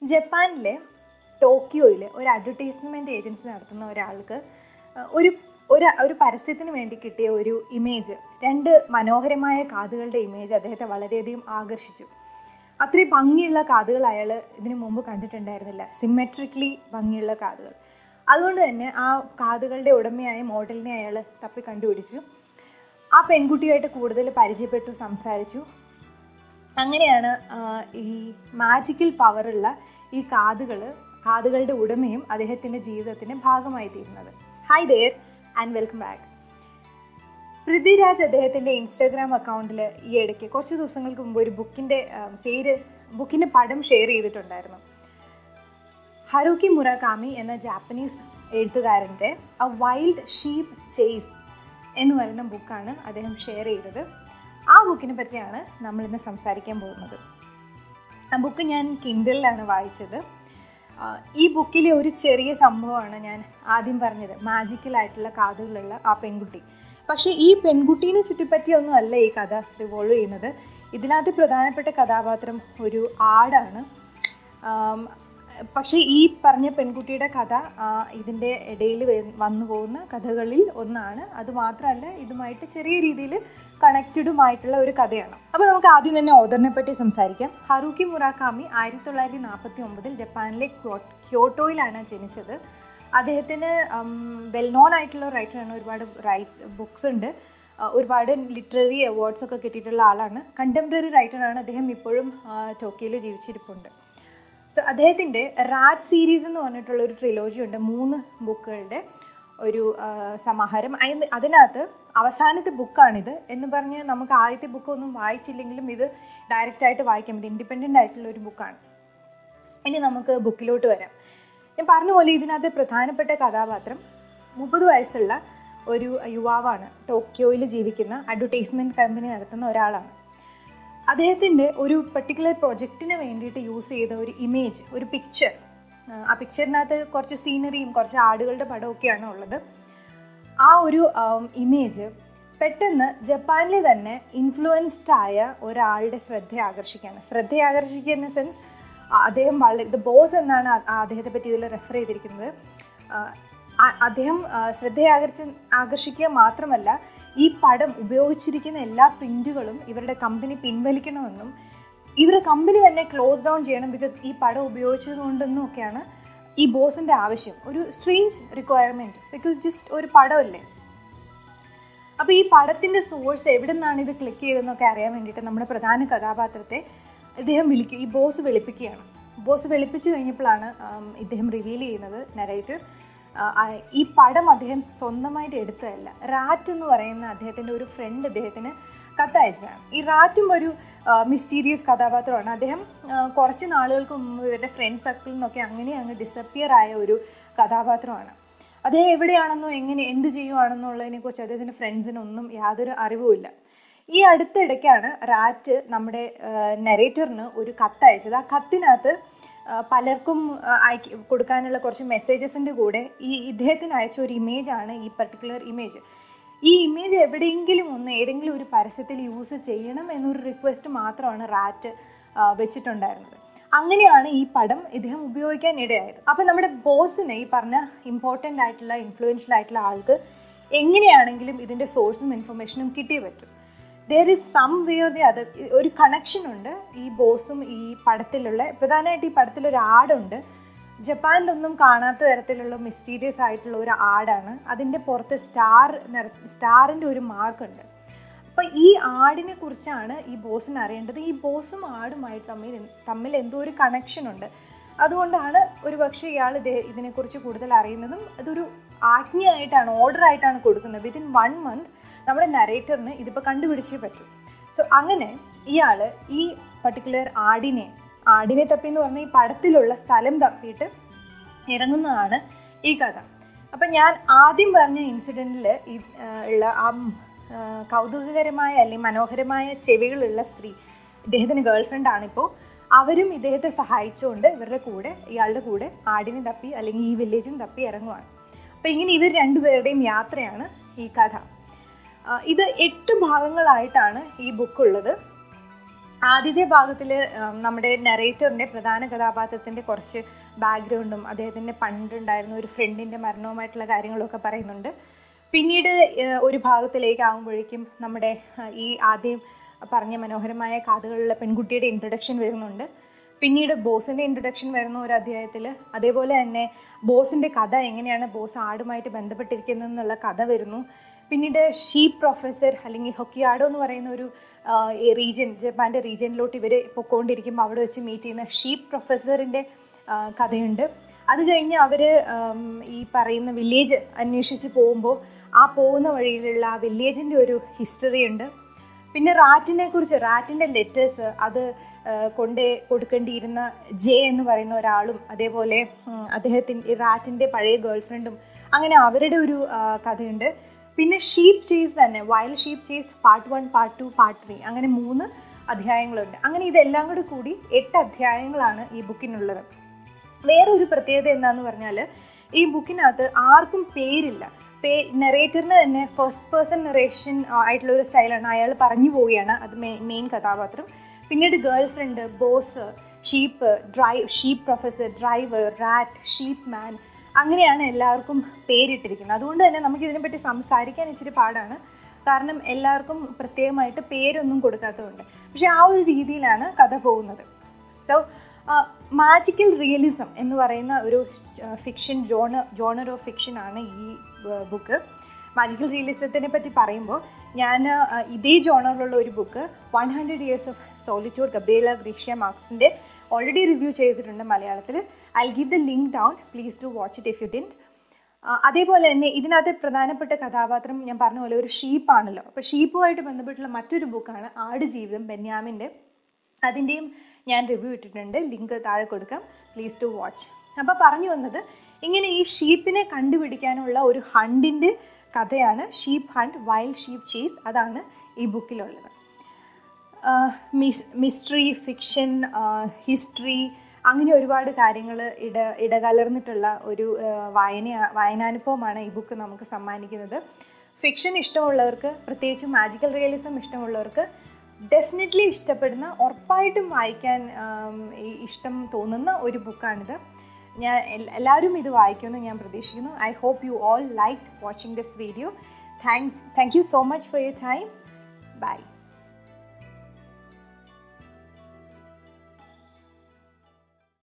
ജപ്പാനിലെ ടോക്കിയോയിൽ ഒരു advertisement agency നടത്തുന്ന ഒരാൾക്ക് അഹ്, ഒരു ഒരു ഒരു പരസ്യത്തിന് വേണ്ടി കിട്ടിയ ഒരു ഇമേജ് രണ്ട് മനോഹരമായ കാതുകളുടെ ഇമേജ് അദ്ദേഹത്തെ വളരെയധികം ആകർഷിച്ചു അത്രയും ഭംഗിയുള്ള കാതുകൾ അയാൾ ഇതിനു മുമ്പ് കണ്ടിട്ടുണ്ടായിരുന്നില്ല സിമെട്രിക്കലി ഭംഗിയുള്ള കാതുകൾ അതുകൊണ്ട് തന്നെ ആ കാതുകളുടെ ഉടമയായ മോഡലിനെ അയാൾ തപ്പി കണ്ടുപിടിച്ചു ആ പെൺകുട്ടിയായിട്ട് കൂടുതൽ പരിചയപ്പെട്ടു സംസാരിച്ചു അങ്ങനെയാണ് ആ, ഈ മാജിക്കൽ പവറുള്ള ഈ കാതുകൾ കാതുകളുടെ ഉടമയും അദ്ദേഹത്തിൻ്റെ ജീവിതത്തിൻ്റെ ഭാഗമായി തീരുന്നത് hi there and welcome back Prithviraj അദ്ദേഹത്തിൻ്റെ ഇൻസ്റ്റാഗ്രാം അക്കൗണ്ടിൽ ഈ ഇടയ്ക്ക് കുറച്ച് ദിവസങ്ങൾക്ക് മുമ്പ് ഒരു ബുക്കിൻ്റെ പേര് ബുക്കിൻ്റെ പടം ഷെയർ ചെയ്തിട്ടുണ്ടായിരുന്നു ഹറുക്കി മുറകാമി എന്ന ജാപ്പനീസ് എഴുത്തുകാരൻ്റെ എ വൈൽഡ് ഷീപ്പ് ചേസ് എന്ന് പറയുന്ന ബുക്കാണ് അദ്ദേഹം ഷെയർ ചെയ്തത് ആ ബുക്കിനെ പറ്റിയാണ് നമ്മൾ ഇന്ന് സംസാരിക്കാൻ പോകുന്നത് ആ ബുക്ക് ഞാൻ കിൻഡലിലാണ് വായിച്ചത് ആ, ഈ ബുക്കിലെ ഒരു ചെറിയ സംഭവമാണ് ഞാൻ ആദ്യം പറഞ്ഞത് മാജിക്കലായിട്ടുള്ള കാതുകളുള്ള ആ പെൺകുട്ടി പക്ഷേ ഈ പെൺകുട്ടീനെ ചുറ്റിപ്പറ്റിയൊന്നും അല്ല ഈ കഥ റിവോൾവ് ചെയ്യുന്നത് ഇതിനകത്ത് പ്രധാനപ്പെട്ട കഥാപാത്രം ഒരു ആടാണ് ആം, പക്ഷേ ഈ പറഞ്ഞ പെൺകുട്ടിയുടെ കഥ ആ, ഇതിൻ്റെ ഇടയിൽ വന്നു പോകുന്ന കഥകളിൽ ഒന്നാണ് അത് മാത്രമല്ല ഇതുമായിട്ട് ചെറിയ രീതിയിൽ കണക്റ്റഡുമായിട്ടുള്ള ഒരു കഥയാണ് അപ്പോൾ നമുക്ക് ആദ്യം തന്നെ ഓദറിനെ പറ്റി സംസാരിക്കാം ഹറൂക്കി മുറാക്കാമി ആയിരത്തി തൊള്ളായിരത്തി നാൽപ്പത്തി ഒമ്പതിൽ ജപ്പാനിലെ ക്യോ- ക്യോട്ടോയിലാണ് ജനിച്ചത് അദ്ദേഹത്തിന് വെൽ നോൺ ആയിട്ടുള്ള റൈറ്ററാണ് ഒരുപാട് റൈറ്റ് ബുക്സ് ഉണ്ട് ആ, ഒരുപാട് ലിറ്റററി അവാർഡ്സ് ഒക്കെ കിട്ടിയിട്ടുള്ള ആളാണ് കണ്ടംപററി റൈറ്ററാണ് അദ്ദേഹം ഇപ്പോഴും ആ, ടോക്കിയോയിൽ ജീവിച്ചിരിപ്പുണ്ട് സോ അദ്ദേഹത്തിൻ്റെ റാറ്റ് സീരീസ് എന്ന് പറഞ്ഞിട്ടുള്ള ഒരു ട്രിലോജി ഉണ്ട് മൂന്ന് ബുക്കുകളുടെ ഒരു ആ, സമാഹാരം അതിന് അതിനകത്ത് അവസാനത്തെ ബുക്കാണിത് എന്ന് പറഞ്ഞ് നമുക്ക് ആദ്യത്തെ ബുക്കൊന്നും വായിച്ചില്ലെങ്കിലും ഇത് ഡയറക്റ്റ് ആയിട്ട് വായിക്കാം ഇത് ഇൻഡിപെൻഡൻ്റ് ആയിട്ടുള്ള ഒരു ബുക്കാണ് ഇനി നമുക്ക് ബുക്കിലോട്ട് വരാം ഞാൻ പറഞ്ഞ പോലെ ഇതിനകത്ത് പ്രധാനപ്പെട്ട കഥാപാത്രം മുപ്പത് വയസ്സുള്ള ഒരു യുവാവാണ് ടോക്കിയോയിൽ ജീവിക്കുന്ന അഡ്വർടൈസ്മെൻറ്റ് കമ്പനി നടത്തുന്ന ഒരാളാണ് അദ്ദേഹത്തിൻ്റെ ഒരു പെർട്ടിക്കുലർ പ്രൊജക്റ്റിന് വേണ്ടിയിട്ട് യൂസ് ചെയ്ത ഒരു ഇമേജ് ഒരു പിക്ചർ ആ പിക്ചറിനകത്ത് കുറച്ച് സീനറിയും കുറച്ച് ആടുകളുടെ പടമൊക്കെയാണ് ഉള്ളത് ആ ഒരു ഇമേജ് പെട്ടെന്ന് ജപ്പാനിലെ തന്നെ ഇൻഫ്ലുവൻസ്ഡ് ആയ ഒരാളുടെ ശ്രദ്ധ ആകർഷിക്കുകയാണ് ശ്രദ്ധ ആകർഷിക്കുക ഇൻ സെൻസ് അദ്ദേഹം വളരെ ദ ബോസ് എന്നാണ് ആ- ആ അദ്ദേഹത്തെ പറ്റി ഇതിൽ റെഫർ ചെയ്തിരിക്കുന്നത് ആ, ആ- അദ്ദേഹം ആ, ശ്രദ്ധ ആകർഷ ആകർഷിക്കുക മാത്രമല്ല ഈ പടം ഉപയോഗിച്ചിരിക്കുന്ന എല്ലാ പ്രിന്റുകളും ഇവരുടെ കമ്പനി പിൻവലിക്കണമെന്നും ഇവരുടെ കമ്പനി തന്നെ ക്ലോസ് ഡൗൺ ചെയ്യണം ബിക്കോസ് ഈ പടം ഉപയോഗിച്ചത് കൊണ്ടെന്നും ഒക്കെയാണ് ഈ ബോസിൻ്റെ ആവശ്യം ഒരു സ്ട്രേഞ്ച് റിക്വയർമെൻറ്റ് ബിക്കോസ് ജസ്റ്റ് ഒരു പടമല്ലേ അപ്പോൾ ഈ പടത്തിൻ്റെ സോഴ്സ് എവിടെ നിന്നാണ് ഇത് ക്ലിക്ക് ചെയ്തതെന്നൊക്കെ അറിയാൻ വേണ്ടിയിട്ട് നമ്മുടെ പ്രധാന കഥാപാത്രത്തെ ഇദ്ദേഹം വിളിക്കുക ഈ ബോസ് വെളുപ്പിക്കുകയാണ് ബോസ് വെളുപ്പിച്ച് കഴിഞ്ഞപ്പോഴാണ് ആം, ഇദ്ദേഹം റിവീൽ ചെയ്യുന്നത് നരേറ്റർ ഈ പടം അദ്ദേഹം സ്വന്തമായിട്ട് എടുത്തതല്ല റാറ്റ് എന്ന് പറയുന്ന അദ്ദേഹത്തിൻ്റെ ഒരു ഫ്രണ്ട് അദ്ദേഹത്തിന് കത്തയച്ചതാണ് ഈ റാറ്റും ഒരു മിസ്റ്റീരിയസ് കഥാപാത്രമാണ് അദ്ദേഹം ആ, കുറച്ച് നാളുകൾക്ക് മുമ്പ് ഇവരുടെ ഫ്രണ്ട് സർക്കിളിൽ നിന്നൊക്കെ അങ്ങനെ അങ്ങ് ഡിസപ്പിയർ ആയ ഒരു കഥാപാത്രമാണ് അദ്ദേഹം എവിടെയാണെന്നോ എങ്ങനെ എന്ത് ചെയ്യുവാണെന്നുള്ളതിനെ കുറിച്ച് അദ്ദേഹത്തിൻ്റെ ഫ്രണ്ട്സിനൊന്നും യാതൊരു അറിവുമില്ല ഈ അടുത്തിടയ്ക്കാണ് റാറ്റ് നമ്മുടെ നെറേറ്ററിന് ഒരു കത്ത് അയച്ചത് ആ കത്തിനകത്ത് ആ, പലർക്കും ആ, അയക്ക കൊടുക്കാനുള്ള കുറച്ച് മെസ്സേജസിൻ്റെ കൂടെ ഈ ഇദ്ദേഹത്തിന് അയച്ച ഒരു ഇമേജാണ് ഈ പർട്ടിക്കുലർ ഇമേജ് ഈ ഇമേജ് എവിടെയെങ്കിലും ഒന്ന് ഏതെങ്കിലും ഒരു പരസ്യത്തിൽ യൂസ് ചെയ്യണം എന്നൊരു റിക്വസ്റ്റ് മാത്രമാണ് റാറ്റ് ആ, വെച്ചിട്ടുണ്ടായിരുന്നത് അങ്ങനെയാണ് ഈ പടം ഇദ്ദേഹം ഉപയോഗിക്കാൻ ഇടയായത് അപ്പം നമ്മുടെ ബോസിന് ഈ പറഞ്ഞ ഇമ്പോർട്ടൻ്റ് ആയിട്ടുള്ള ഇൻഫ്ലുവൻഷ്യൽ ആയിട്ടുള്ള ആൾക്ക് എങ്ങനെയാണെങ്കിലും ഇതിൻ്റെ സോഴ്സും ഇൻഫർമേഷനും കിട്ടിയേ പറ്റും there is some way or the other ഒരു കണക്ഷൻ ഉണ്ട് ഈ ബോസും ഈ പടത്തിലുള്ള പ്രധാനമായിട്ട് ഈ പടത്തിൽ ഒരു ആടുണ്ട് ജപ്പാനിലൊന്നും കാണാത്ത തരത്തിലുള്ള മിസ്റ്റീരിയസ് ആയിട്ടുള്ള ഒരു ആടാണ് അതിൻ്റെ പുറത്ത് സ്റ്റാർ നിറ സ്റ്റാറിൻ്റെ ഒരു മാർക്കുണ്ട് അപ്പോൾ ഈ ആടിനെ കുറിച്ചാണ് ഈ ബോസിന് അറിയേണ്ടത് ഈ ബോസും ആടുമായിട്ട് തമ്മിൽ തമ്മിൽ എന്തോ ഒരു കണക്ഷൻ ഉണ്ട് അതുകൊണ്ടാണ് ഒരു പക്ഷേ ഇയാൾ ഇത് ഇതിനെക്കുറിച്ച് കൂടുതൽ അറിയുന്നതും അതൊരു ആജ്ഞയായിട്ടാണ് ഓർഡർ ആയിട്ടാണ് കൊടുക്കുന്നത് വിതിൻ വൺ മന്ത് നമ്മുടെ നരേറ്ററിന് ഇതിപ്പോൾ കണ്ടുപിടിച്ചേ പറ്റൂ സോ അങ്ങനെ ഇയാൾ ഈ പർട്ടിക്കുലർ ആടിനെ ആടിനെ തപ്പി എന്ന് പറഞ്ഞാൽ ഈ പടത്തിലുള്ള സ്ഥലം തപ്പിയിട്ട് ഇറങ്ങുന്നതാണ് ഈ കഥ അപ്പം ഞാൻ ആദ്യം പറഞ്ഞ ഇൻസിഡൻറ്റിൽ ഉള്ള ആ ആ, കൗതുകകരമായ അല്ലെങ്കിൽ മനോഹരമായ ചെവികളുള്ള സ്ത്രീ ഇദ്ദേഹത്തിന് ഗേൾ ഫ്രണ്ട് ആണിപ്പോൾ അവരും ഇദ്ദേഹത്തെ സഹായിച്ചുകൊണ്ട് ഇവരുടെ കൂടെ ഇയാളുടെ കൂടെ ആടിനെ തപ്പി അല്ലെങ്കിൽ ഈ വില്ലേജും തപ്പി ഇറങ്ങുവാണ് അപ്പം ഇങ്ങനെ ഇവർ രണ്ടുപേരുടെയും യാത്രയാണ് ഈ കഥ ആ, ഇത് എട്ട് ഭാഗങ്ങളായിട്ടാണ് ഈ ബുക്ക് ഉള്ളത് ആദ്യത്തെ ഭാഗത്തിൽ നമ്മുടെ നറേറ്ററിൻ്റെ പ്രധാന കഥാപാത്രത്തിൻ്റെ കുറച്ച് ബാക്ക്ഗ്രൗണ്ടും അദ്ദേഹത്തിൻ്റെ പണ്ടുണ്ടായിരുന്ന ഒരു ഫ്രണ്ടിൻ്റെ മരണവുമായിട്ടുള്ള കാര്യങ്ങളൊക്കെ പറയുന്നുണ്ട് പിന്നീട് ഏഹ്, ഒരു ഭാഗത്തിലേക്ക് ആകുമ്പോഴേക്കും നമ്മുടെ ആ, ഈ ആദ്യം പറഞ്ഞ മനോഹരമായ കാതുകളിലെ പെൺകുട്ടിയുടെ ഇൻട്രൊഡക്ഷൻ വരുന്നുണ്ട് പിന്നീട് ബോസിൻ്റെ ഇൻട്രൊഡക്ഷൻ വരുന്ന ഒരു അധ്യായത്തിൽ അതേപോലെ തന്നെ ബോസിൻ്റെ കഥ എങ്ങനെയാണ് ബോസ് ആടുമായിട്ട് ബന്ധപ്പെട്ടിരിക്കുന്നത് എന്നുള്ള കഥ വരുന്നു പിന്നീട് ഷീപ്പ് പ്രൊഫസർ അല്ലെങ്കിൽ ഹൊക്കിയാഡോ എന്ന് പറയുന്ന ഒരു റീജിയൻ ജപ്പാൻ്റെ റീജിയനിലോട്ട് ഇവർ പൊക്കോണ്ടിരിക്കുമ്പോൾ അവിടെ വെച്ച് മീറ്റ് ചെയ്യുന്ന ഷീപ്പ് പ്രൊഫസറിൻ്റെ കഥയുണ്ട് അത് കഴിഞ്ഞ് അവർ ഈ പറയുന്ന വില്ലേജ് അന്വേഷിച്ച് പോകുമ്പോൾ ആ പോകുന്ന വഴിയിലുള്ള ആ വില്ലേജിൻ്റെ ഒരു ഹിസ്റ്ററി ഉണ്ട് പിന്നെ റാറ്റിനെ കുറിച്ച് റാറ്റിൻ്റെ ലെറ്റേഴ്സ് അത് കൊണ്ടേ കൊടുക്കേണ്ടിയിരുന്ന ജെ എന്ന് പറയുന്ന ഒരാളും അതേപോലെ ഉം, അദ്ദേഹത്തിൻ്റെ റാറ്റിൻ്റെ പഴയ ഗേൾഫ്രണ്ടും അങ്ങനെ അവരുടെ ഒരു ആ, കഥയുണ്ട് പിന്നെ ഷീപ്പ് ചേസ് തന്നെ wild sheep chase part one part two part three അങ്ങനെ മൂന്ന് അധ്യായങ്ങളുണ്ട് അങ്ങനെ ഇതെല്ലാം കൂടി കൂടി എട്ട് അധ്യായങ്ങളാണ് ഈ ബുക്കിനുള്ളത് വേറൊരു പ്രത്യേകത എന്താന്ന് പറഞ്ഞാൽ ഈ ബുക്കിനകത്ത് ആർക്കും പേരില്ല പേ നെറേറ്ററിന് തന്നെ ഫസ്റ്റ് പേഴ്സൺ നെറേഷൻ ആയിട്ടുള്ള ഒരു സ്റ്റൈലാണ് അയാൾ പറഞ്ഞു പോവുകയാണ് അത് മെയിൻ കഥാപാത്രം പിന്നീട് girl friend boss sheep drive sheep professor driver rat sheep man അങ്ങനെയാണ് എല്ലാവർക്കും പേരിട്ടിരിക്കുന്നത് അതുകൊണ്ട് തന്നെ നമുക്ക് ഇതിനെപ്പറ്റി സംസാരിക്കാൻ ഇച്ചിരി പാടാണ് കാരണം എല്ലാവർക്കും പ്രത്യേകമായിട്ട് പേരൊന്നും കൊടുക്കാത്തതുകൊണ്ട് പക്ഷെ ആ ഒരു രീതിയിലാണ് കഥ പോകുന്നത് സോ മാജിക്കൽ റിയലിസം എന്ന് പറയുന്ന ഒരു ഫിക്ഷൻ ജോണ ജോണർ ഓഫ് ഫിക്ഷൻ ആണ് ഈ ബുക്ക് മാജിക്കൽ റിയലിസത്തിനെ പറ്റി പറയുമ്പോൾ ഞാൻ ആ, ഇതേ ജോണറിലുള്ള ഒരു book one hundred years of solitude Gabriel Garcia മാർക്സിൻ്റെ ഓൾറെഡി റിവ്യൂ ചെയ്തിട്ടുണ്ട് മലയാളത്തിൽ I give the link down please to watch it if you didn't ആ, അതേപോലെ തന്നെ ഇതിനകത്ത് പ്രധാനപ്പെട്ട കഥാപാത്രം ഞാൻ പറഞ്ഞ പോലെ ഒരു ഷീപ്പാണല്ലോ അപ്പോൾ ഷീപ്പുമായിട്ട് ബന്ധപ്പെട്ടുള്ള മറ്റൊരു ബുക്കാണ് ആടുജീവിതം ബെന്യാമിൻ്റെ അതിൻ്റെയും ഞാൻ റിവ്യൂ ഇട്ടിട്ടുണ്ട് ലിങ്ക് താഴെ കൊടുക്കാം പ്ലീസ് ടു വാച്ച് അപ്പോൾ പറഞ്ഞു വന്നത് ഇങ്ങനെ ഈ ഷീപ്പിനെ കണ്ടുപിടിക്കാനുള്ള ഒരു ഹണ്ടിൻ്റെ കഥയാണ് sheep hunt wild sheep chase അതാണ് ഈ ബുക്കിലുള്ളത് മിസ്റ്ററി ഫിക്ഷൻ ഹിസ്റ്ററി അങ്ങനെ ഒരുപാട് കാര്യങ്ങൾ ഇട ഇടകലർന്നിട്ടുള്ള ഒരു ആ, വായന വായനാനുഭവമാണ് ഈ ബുക്ക് നമുക്ക് സമ്മാനിക്കുന്നത് ഫിക്ഷൻ ഇഷ്ടമുള്ളവർക്ക് പ്രത്യേകിച്ച് മാജിക്കൽ റിയലിസം ഇഷ്ടമുള്ളവർക്ക് ഡെഫിനറ്റ്ലി ഇഷ്ടപ്പെടുന്ന ഉറപ്പായിട്ടും വായിക്കാൻ ആം, ഈ ഇഷ്ടം തോന്നുന്ന ഒരു ബുക്കാണിത് ഞാൻ എൽ- എല്ലാവരും ഇത് വായിക്കുമെന്ന് ഞാൻ പ്രതീക്ഷിക്കുന്നു I hope you all like watching this video thanks thank you so much for your time by